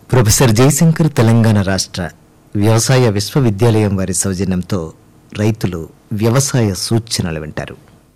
professor Jayashankar Telangana రాష్ట్ర వ్యవసాయ విశ్వవిద్యాలయం వారి సౌజన్యంతో రైతులు వ్యవసాయ సూచనలు వింటారు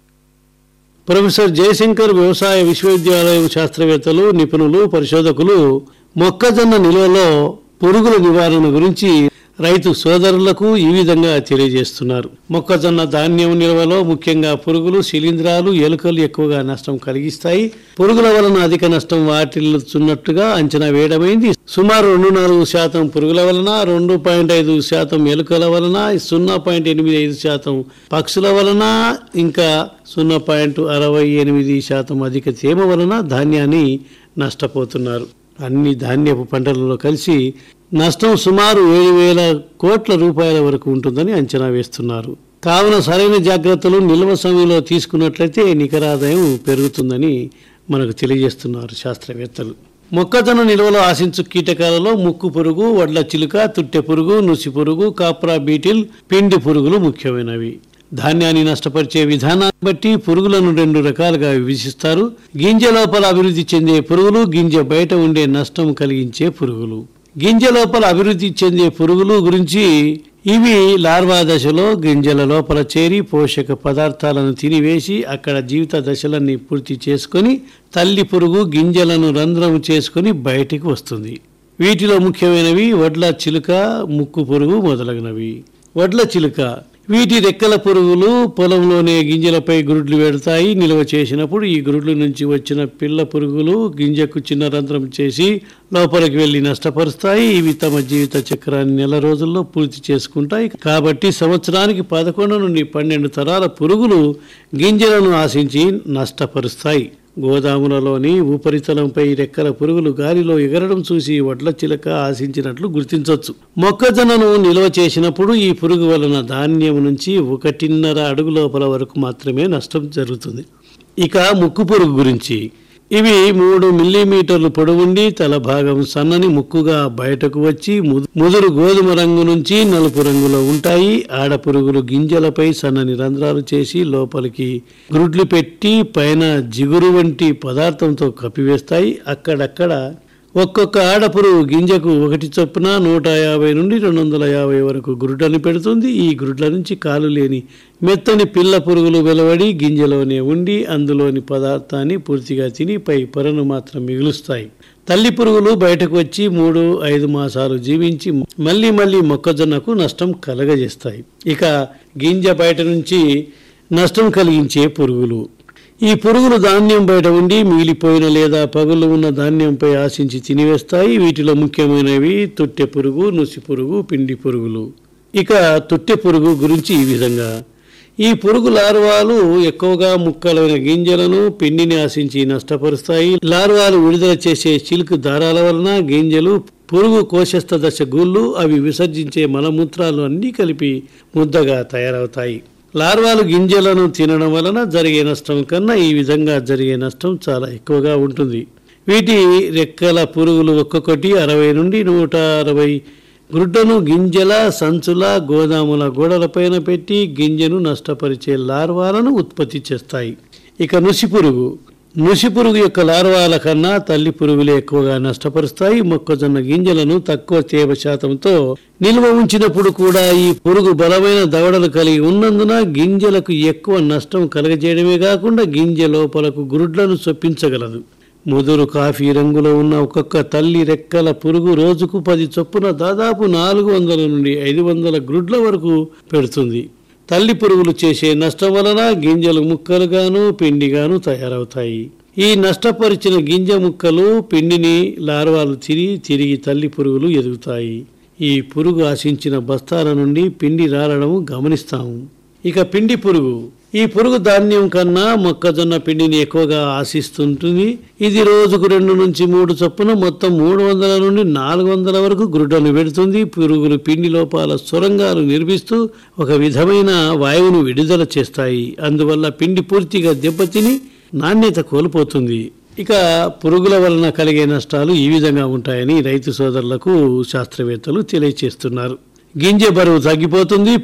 ప్రొఫెసర్ జయశంకర్ వ్యవసాయ విశ్వవిద్యాలయం శాస్త్రవేత్తలు నిపుణులు పరిశోధకులు మొక్కజొన్న నిల్వలో పురుగుల నివారణ గురించి రైతు సోదరులకు ఈ విధంగా తెలియజేస్తున్నారు మొక్కజొన్న ధాన్యం నిల్వలో ముఖ్యంగా పురుగులు శిలీంధ్రాలు ఎలుకలు ఎక్కువగా నష్టం కలిగిస్తాయి పురుగుల వలన అధిక నష్టం వాటిల్లుతున్నట్టుగా అంచనా వేయడమైంది సుమారు రెండు నాలుగు శాతం పురుగుల వలన రెండు పాయింట్ ఐదు శాతం ఎలుకల వలన సున్నా పాయింట్ ఎనిమిది ఐదు శాతం పక్షుల వలన ఇంకా సున్నా పాయింట్ అరవై ఎనిమిది శాతం అధిక తేమ వలన ధాన్యాన్ని నష్టపోతున్నారు అన్ని ధాన్యపు పంటలలో కలిసి నష్టం సుమారు ఏడు వేల కోట్ల రూపాయల వరకు ఉంటుందని అంచనా వేస్తున్నారు కావున సరైన జాగ్రత్తలు నిల్వ సమయంలో తీసుకున్నట్లయితే నికర ఆదాయం పెరుగుతుందని మనకు తెలియజేస్తున్నారు శాస్త్రవేత్తలు మొక్కజొన్న నిల్వలో ఆశించు కీటకాలలో ముక్కు పురుగు వడ్ల చిలుక తుట్టె పురుగు నుసి పురుగు కాప్రా బీటిల్ పిండి పురుగులు ముఖ్యమైనవి ధాన్యాన్ని నష్టపరిచే విధానాన్ని బట్టి పురుగులను రెండు రకాలుగా విభజిస్తారు గింజ లోపల అభివృద్ధి చెందే పురుగులు గింజ బయట ఉండే నష్టం కలిగించే పురుగులు గింజ లోపల అభివృద్ధి చెందే పురుగులు గురించి ఇవి లార్వా దశలో గింజల లోపల చేరి పోషక పదార్థాలను తినివేసి అక్కడ జీవిత దశలన్నీ పూర్తి చేసుకొని తల్లి పురుగు గింజలను రంధ్రం చేసుకొని బయటికి వస్తుంది వీటిలో ముఖ్యమైనవి వడ్ల చిలుక ముక్కు పురుగు మొదలగునవి వడ్ల చిలుక వీటి రెక్కల పురుగులు పొలంలోనే గింజలపై గురుడ్లు పెడతాయి నిల్వ చేసినప్పుడు ఈ గురుడ్ల నుంచి వచ్చిన పిల్ల పురుగులు గింజకు చిన్న రంధ్రం చేసి లోపలికి వెళ్లి నష్టపరుస్తాయి ఇవి తమ జీవిత చక్రాన్ని నెల రోజుల్లో పూర్తి చేసుకుంటాయి కాబట్టి సంవత్సరానికి పదకొండు నుండి పన్నెండు తరాల పురుగులు గింజలను ఆశించి నష్టపరుస్తాయి గోదాములలోని ఉపరితలంపై రెక్కల పురుగులు గాలిలో ఎగరడం చూసి వడ్ల చిలక ఆశించినట్లు గుర్తించవచ్చు మొక్కజొన్నను నిల్వ చేసినప్పుడు ఈ పురుగు వలన ధాన్యం నుంచి ఒకటిన్నర అడుగు లోపల వరకు మాత్రమే నష్టం జరుగుతుంది ఇక ముక్కు పురుగు గురించి ఇవి మూడు మిల్లీమీటర్లు పొడవుండి తల భాగం సన్నని ముక్కుగా బయటకు వచ్చి ముదు- ముదురు గోధుమ రంగు నుంచి నలుపు రంగులో ఉంటాయి ఆడపురుగులు గింజలపై సన్నని రంధ్రాలు చేసి లోపలికి గ్రుడ్లు పెట్టి పైన జిగురు వంటి పదార్థంతో కప్పివేస్తాయి అక్కడక్కడ ఒక్కొక్క ఆడపురుగు గింజకు ఒకటి చొప్పున నూట యాభై నుండి రెండు వందల యాభై వరకు గురుడని పెడుతుంది ఈ గురుడ్ల నుంచి కాలు లేని మెత్తని పిల్ల పురుగులు వెలువడి గింజలోనే ఉండి అందులోని పదార్థాన్ని పూర్తిగా తిని పై పొరను మాత్రం మిగులుస్తాయి తల్లి పురుగులు బయటకు వచ్చి మూడు ఐదు మాసాలు జీవించి మళ్ళీ మళ్ళీ మొక్కజొన్నకు నష్టం కలగజేస్తాయి ఇక గింజ బయట నుంచి నష్టం కలిగించే పురుగులు ఈ పురుగులు ధాన్యం బయట ఉండి మిగిలిపోయిన లేదా పగులు ఉన్న ధాన్యంపై ఆశించి తినివేస్తాయి వీటిలో ముఖ్యమైనవి తొట్టె పురుగు నుసి పురుగు పిండి పురుగులు ఇక తొట్టె పురుగు గురించి ఈ విధంగా ఈ పురుగు లార్వాలు ఎక్కువగా ముక్కలైన గింజలను పిండిని ఆశించి నష్టపరుస్తాయి లార్వాలు విడుదల చేసే చిలుకు దారాల వలన గింజలు పురుగు కోశస్థ దశ గూళ్ళు అవి విసర్జించే మలమూత్రాలు అన్నీ కలిపి ముద్దగా తయారవుతాయి లార్వాలు గింజలను తినడం వలన జరిగే నష్టం కన్నా ఈ విధంగా జరిగే నష్టం చాలా ఎక్కువగా ఉంటుంది వీటి రెక్కల పురుగులు ఒక్కొక్కటి అరవై నుండి నూట అరవై గుడ్డను గింజల సంచుల గోదాముల గోడలపైన పెట్టి గింజను నష్టపరిచే లార్వాలను ఉత్పత్తి చేస్తాయి ఇక నుసి పురుగు నుసి పురుగు యొక్క లార్వాల కన్నా తల్లి పురుగులే ఎక్కువగా నష్టపరుస్తాయి మొక్కజొన్న గింజలను తక్కువ తేమ శాతంతో నిల్వ ఉంచినప్పుడు కూడా ఈ పురుగు బలమైన దవడలు కలిగి ఉన్నందున గింజలకు ఎక్కువ నష్టం కలగజేయడమే కాకుండా గింజ లోపలకు గురుడ్లను చొప్పించగలదు ముదురు కాఫీ రంగులో ఉన్న ఒక్కొక్క తల్లి రెక్కల పురుగు రోజుకు పది చొప్పున దాదాపు నాలుగు వందల నుండి ఐదు వందల గ్రుడ్ల వరకు పెడుతుంది తల్లి పురుగులు చేసే నష్టం వలన గింజలు ముక్కలుగాను పిండిగాను తయారవుతాయి ఈ నష్టపరిచిన గింజ ముక్కలు పిండిని లార్వాలు తిని తిరిగి తల్లి పురుగులు ఎదుగుతాయి ఈ పురుగు ఆశించిన బస్తాల నుండి పిండి రాలడం గమనిస్తాము ఇక పిండి పురుగు ఈ పురుగు ధాన్యం కన్నా మొక్కజొన్న పిండిని ఎక్కువగా ఆశిస్తుంటుంది ఇది రోజుకు రెండు నుంచి మూడు చొప్పున మొత్తం మూడు వందల నుండి నాలుగు వందల వరకు గురుడను పెడుతుంది పురుగులు పిండి లోపాల సొరంగాలు నిర్మిస్తూ ఒక విధమైన వాయువును విడుదల చేస్తాయి అందువల్ల పిండి పూర్తిగా దెబ్బతిని నాణ్యత కోల్పోతుంది ఇక పురుగుల వలన కలిగే నష్టాలు ఈ విధంగా ఉంటాయని రైతు సోదరులకు శాస్త్రవేత్తలు తెలియచేస్తున్నారు గింజ బరువు తగ్గిపోతుంది